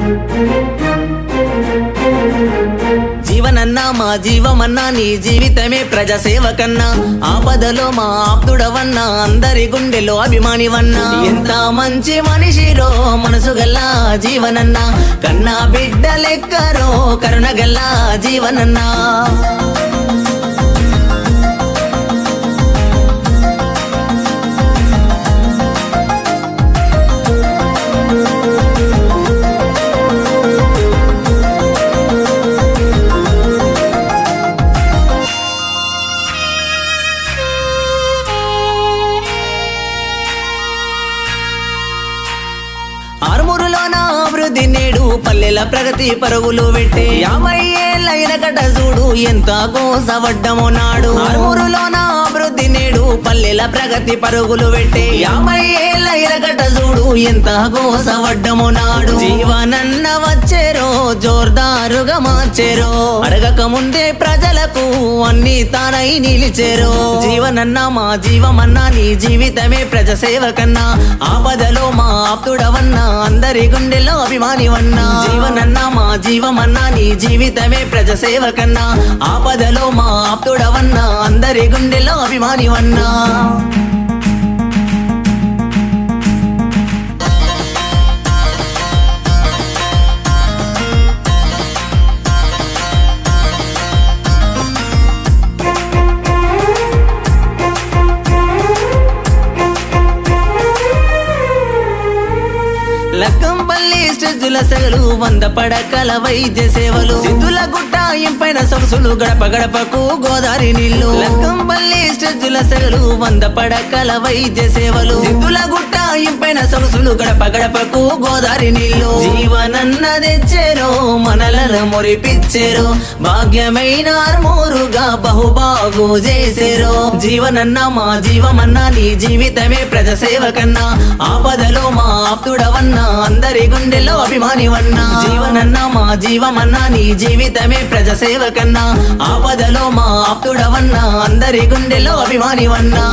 జీవనన్నా మా జీవమన్నా నీ జీవితమే ప్రజాసేవ కన్నా ఆపదలో మా ఆప్తుడవన్నా అందరి గుండెలో అభిమానివన్నా ఎంత మంచి మనిషిరో మనసు గల్లా జీవనన్నా కన్నా బిడ్డ లెక్కరో కరుణ గల్లా జీవనన్నా ఆరుమూరులోన అభివృద్ధి నేడు పల్లెల ప్రగతి పరుగులు పెట్టే యాభై ఏళ్ళైన కట చూడు ఎంత కోసవడ్డమో నాడు ఆరుమూరులోన అభివృద్ధి నేడు పల్లెల ప్రగతి పరుగులు పెట్టే యాభై ఏళ్ళైన కట చూడు ఎంత కోసవడ్డమో నాడు జీవనన్న వచ్చేరో జోర్దారుగా మార్చేరో అడగక ముందే ప్రజలకు అన్ని తానై నిలిచేరో జీవనన్న మా జీవమన్నా నీ జీవితమే ప్రజసేవ కన్నా ఆపదలో మా ఆప్తుడవన్నా అందరి గుండెల్లో అభిమానివన్నా జీవనన్నా మా జీవమన్నా నీ జీవితమే ప్రజసేవ కన్నా ఆపదలో మా ఆప్తుడవన్నా అందరి గుండెల్లో అభిమానివన్నా లక్కంపల్లి స్టెజ్జుల సెగలు వంద పడకల వైద్య సేవలు సిద్ధుల గుట్ట ఇంపైన సొగసులు గడప గడపకు గోదావరి నీళ్లు లక్కంపల్లి స్టెజ్జుల సెగలు వంద పడకల వైద్య సేవలు సిద్ధుల గుట్ట ఇంపైన సొగసులు గడప గడపకు గోదావరి నీళ్లు జీవనన్న తెచ్చేరో మనలను మురిపిచ్చేరో భాగ్యమైన ఆర్మూరుగా బహుబాగు చేసేరో జీవనన్న మా జీవమన్నా నీ జీవితమే ప్రజసేవ కన్నా ఆపదలో మా ఆప్తుడవన్నా అందరి గుండెల్లో అభిమానివన్నా జీవనన్నా మా జీవమన్నా నీ జీవితమే ప్రజసేవ కన్నా ఆపదలో మా ఆప్తుడవన్నా అందరి గుండెల్లో అభిమానివన్నా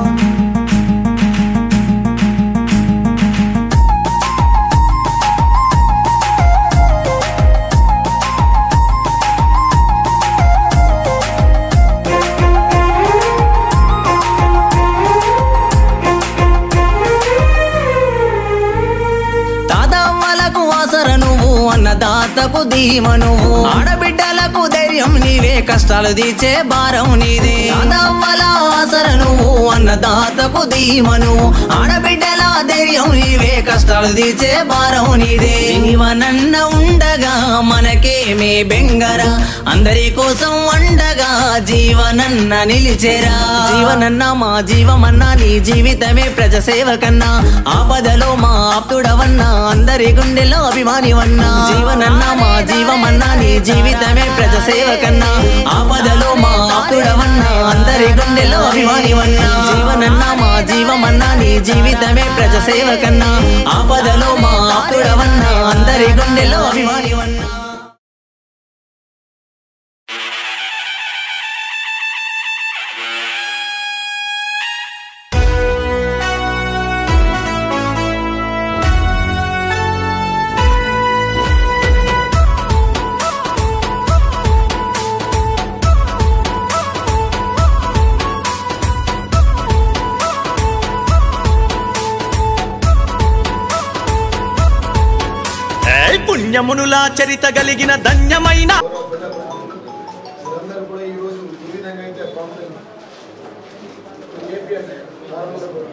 తాతవ్వలకు ఆసర నువ్వు అన్నదాతకు ధీమ నువ్వు ఆడబిడ్డలకు ధైర్యం నీవే కష్టాలు తీర్చే భారం నీదే తాతవ్వల ఆసర నువ్వు అన్నదాతకు ధీమ నువ్వు ఆడబిడ్డల ధైర్యం నీవే కష్టాలు తీర్చే భారం నీదే జీవనన్న ఉండగా మనకేమే బెంగరా అందరి కోసం వండగా జీవనన్న నిలిచేరా జీవనన్న మా జీవమన్నా నీ జీవితమే ప్రజసేవ కన్నా ఆపదలో మా ఆప్తుడవన్నా అందరి గుండెల్లో అభిమానివన్నా జీవనన్న మా జీవమన్నా నీ జీవితమే ప్రజసేవ కన్నా ఆపదలో మా ఆప్తుడవన్నా అందరి గుండెల్లో అభిమానివన్నా జీవనన్న మా జీవమన్నా నీ జీవితమే ప్రజసేవ కన్నా ఆపదలో మా ఆప్తుడవన్నా అందరి గుండెల్లో అభిమానివన్నా ఏయ్ పుణ్యమునుల చరిత కలిగిన ధన్యమైన మీరందరూ కూడా ఈరోజు ఏ విధంగా అయితే పంపిణీ ఏపీ అంటే రామచంద్రపురం.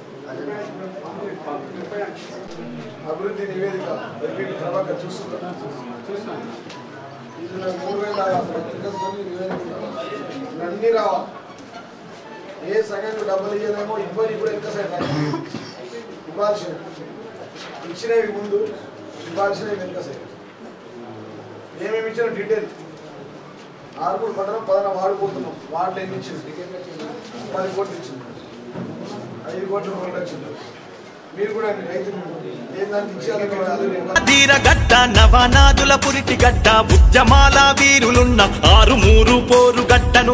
అభివృద్ధి నివేదిక ఎంపీటీ ప్రభాకర్ చూస్తున్నారు ఇది నాకు మూడు వేల పత్రికలతో నివేదిక ఉన్నది. ఇవన్నీ రావాలి ఏ సంఘానికి డబ్బులు ఇవ్వలేమో ఇవ్వని కూడా ఎంత సైడ్ ఇవ్వాల్సిన ఇచ్చినవి ముందు ఇవ్వాల్సినవి వెనుక సైడ్ ఏమేమి ఇచ్చిన డీటెయిల్ ఆరుగురు పట్టణం పదన వాడిపోతున్నాం వాటిలో ఎన్ని ఇచ్చింది పది కోట్లు ఇచ్చింది ఐదు కోట్ల కోట్లు వచ్చింది మీరు కూడా అండి రైతులు ఏం దానికి ఇచ్చేయాలి తీర గడ్డ నవనాదుల పురిటి గడ్డ ఉద్యమాల వీరులున్న ఆరు మూరు పోరు గడ్డను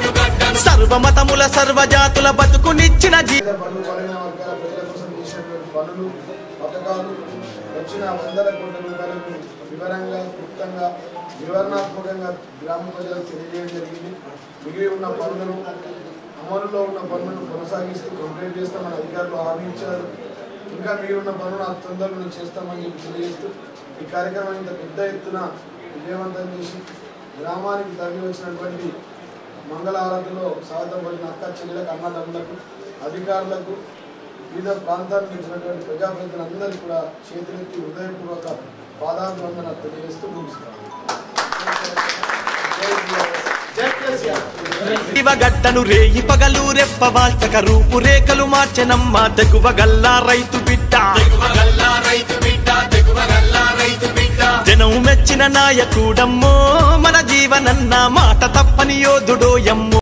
సర్వమతముల సర్వజాతుల బతుకునిచ్చిన జీ బడుగు బలైన వర్గాల ప్రజల కోసం చేసినటువంటి పనులు పథకాలు వచ్చిన వందల కోట్ల రూపాయలకు వివరంగా క్లుప్తంగా వివరణాత్మకంగా గ్రామ ప్రజలకు తెలియజేయడం జరిగింది మిగిలి ఉన్న పనులను అమలులో ఉన్న పనులను కొనసాగిస్తూ కంప్లీట్ చేస్తామని అధికారులు హామీ ఇచ్చారు ఇంకా మీరున్న పనులు ఆ తొందరలో చేస్తామని చెప్పి తెలియజేస్తూ ఈ కార్యక్రమం ఇంత పెద్ద ఎత్తున విజయవంతం చేసి గ్రామానికి తరలి వచ్చినటువంటి మంగళహారతిలో స్వాగతం పలికిన అక్క చెల్లెలకు అన్నదమ్ములకు అధికారులకు వివిధ ప్రాంతాలకు ఇచ్చినటువంటి ప్రజాప్రతినిధులందరికీ కూడా చేతులెత్తి హృదయపూర్వక పాదాభివందన తెలియజేస్తూ ముగిస్తున్నాను జై కేసీఆర్. జై కేసీఆర్ శివగడ్డను రేయి పగలు రెప్పవాల్చక రూపురేఖలు మార్చెనమ్మ తెగువ గల్లా రైతు బిడ్డ జనం మెచ్చిన నాయకుడమ్మో మన జీవనన్న మాట తప్పని యోధుడోయమ్మో